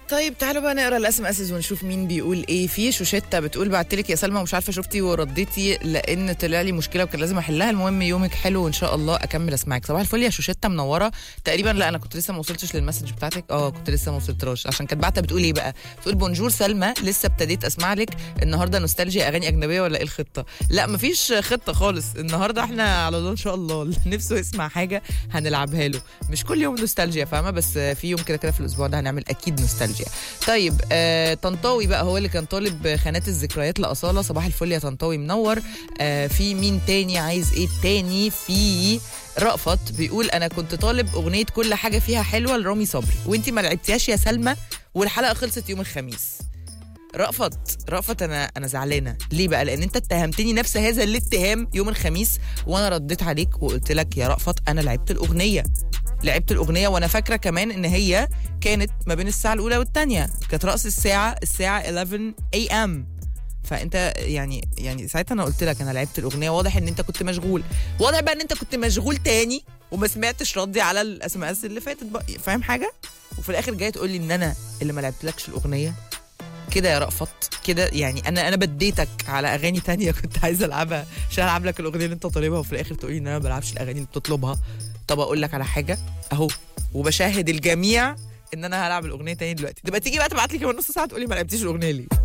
طيب تعالوا بقى نقرا الاس ام اس ونشوف مين بيقول ايه في شوشيتا بتقول بعت لك يا سلمى ومش عارفه شفتي ورديتي لان طلع لي مشكله وكان لازم احلها المهم يومك حلو وان شاء الله اكمل اسمعك صباح الفل يا شوشيتا منوره تقريبا لا انا كنت لسه ما وصلتش للمسج بتاعتك اه كنت لسه ما وصلتش عشان كانت بعتها بتقول ايه بقى بتقول بونجور سلمى لسه ابتديت اسمع لك النهارده نوستالجيا اغاني اجنبيه ولا ايه الخطه لا مفيش خطه خالص النهارده احنا على الله ان شاء الله اللي نفسه يسمع حاجه هنلعبها له مش كل يوم نوستالجيا فاهمه بس في يوم كده كده في الاسبوع ده هنعمل اكيد نوستالجيا طيب آه طنطاوي بقى هو اللي كان طالب خانات الذكريات لاصاله صباح الفل يا طنطاوي منور آه في مين تاني عايز ايه تاني في رأفت بيقول انا كنت طالب اغنيه كل حاجه فيها حلوه لرامي صبري وانتي ما لعبتيهاش يا سلمى والحلقه خلصت يوم الخميس رأفت رأفت انا انا زعلانه ليه بقى لان انت اتهمتني نفس هذا الاتهام يوم الخميس وانا رديت عليك وقلت لك يا رأفت انا لعبت الاغنيه لعبت الاغنيه وانا فاكره كمان ان هي كانت ما بين الساعه الاولى والثانيه كانت راس الساعه الساعه 11 اي ام فانت يعني يعني ساعتها انا قلت لك انا لعبت الاغنيه واضح ان انت كنت مشغول واضح بقى ان انت كنت مشغول تاني وما سمعتش ردي على الاس ام اس اللي فاتت بقى فاهم حاجه وفي الاخر جاي تقول لي ان انا اللي ما لعبتلكش الاغنيه كده يا رأفت كده يعني انا انا بديتك على اغاني تانية كنت عايزه العبها عشان العب لك الاغنيه اللي انت طالبها وفي الاخر تقولي ان انا ما بلعبش الاغاني اللي بتطلبها طب اقول لك على حاجه اهو وبشاهد الجميع ان انا هلعب الاغنيه تاني دلوقتي تبقى تيجي بقى تبعت لي كمان نص ساعه تقولي ما لعبتيش الاغنيه ليه